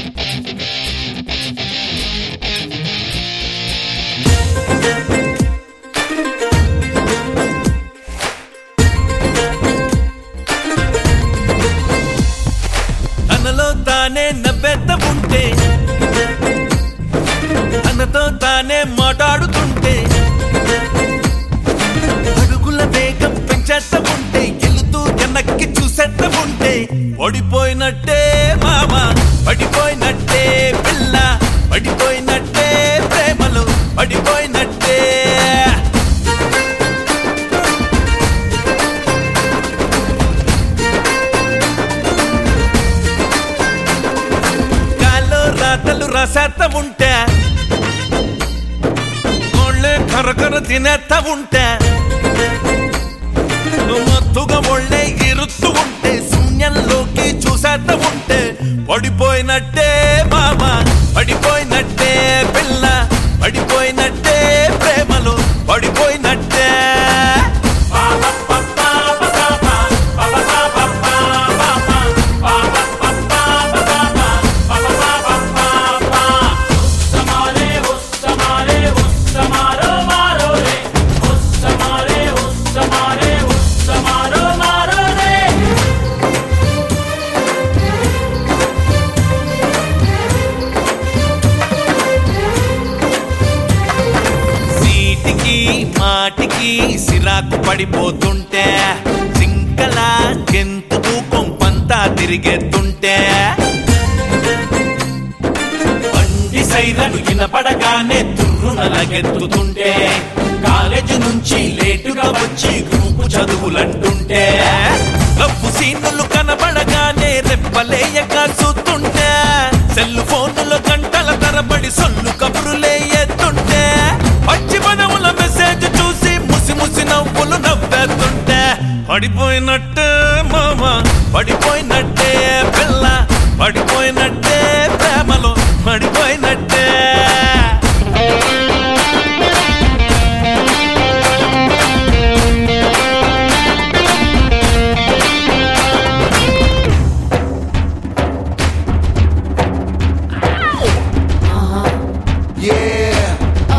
తనలో తానే నవ్వెత్త ఉంటే తనతో తానే మాట్లాడుతుంటే అడుగుల వేగం పెంచేస్త ఉంటే గెలుతూ వెనక్కి చూసేస్త ఉంటే పడిపోయినట్టే మామ పడిపోయినట్టే పిల్ల పడిపోయినట్టే ప్రేమలు పడిపోయినట్టే గాల్లో రాతలు రసేత్త ఉంటే ఒళ్ళే కరకర తినేత్త ఉంటే మత్తుగా ఒళ్ళే ఇరుత్తు ఉంటే శూన్యంలోకి చూసేత్త ఉంటే పడిపోయినట్టే మామ పడిపోయినట్టే పిల్ల పడిపోయినట్టే ప్రేమలు పడిపోయినట్టే సీటికి మాటికి సిరాకు పడిపోతుంటే జింకల గెంతుకు కొంపంతా తిరిగెత్తుంటే బండి సైరను వినపడగానే తుర్రున లగెత్తుతుంటే కాలేజీ నుంచి లేటుగా వచ్చి గ్రూపు చదువులంటుంటే లవ్వు సీనులు కనబడగానే రెప్పలేయక చూస్తుంటే సెల్ ఫోనులో గంటల తరబడి సొల్లు కబురులే ఎత్తుంటే పచ్చి పదముల మెసేజ్ చూసి ముసి ముసి నవ్వులు నవ్వేస్తుంటే పడిపోయినట్టే మామ పడిపోయినట్టే పిల్ల పడిపోయినట్టే ప్రేమలో పడిపోయినట్టే Yeah.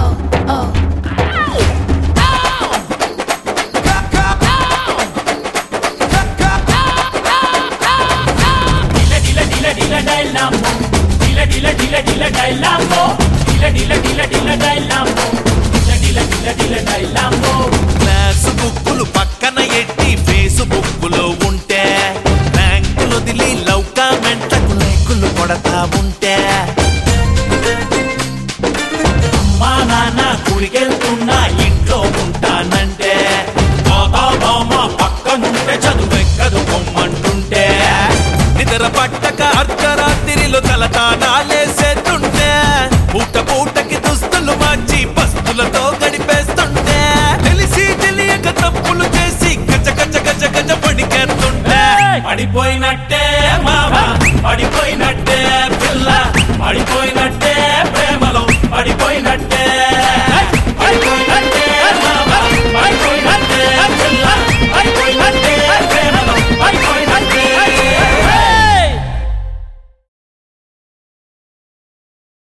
క్లాసు బుక్కులు పక్కన ఎట్టి ఫేస్బుక్కులో ఉంటే బ్యాంకులు దిలి లవ్ కామెంట్లకు లైకులు కొడతా ఉంటే అమ్మా నాన్న గుడికెళ్తున్నా ఇంట్లో ఉంటానంటే బాబా బామ్మ పక్కనుంటే చదువెక్కదు పొమ్మంటుంటే నిద్ర పట్టక అర్ధరాత్రిలో తలతానాలేసేస్తుంటే పూట పూటకి దుస్తులు మార్చి పస్తులతో గడిపేస్తుంటే తెలిసి తెలియక తప్పులు చేసి గజ గజ గజ గజ పడికేస్తుంటే పడిపోయినట్టే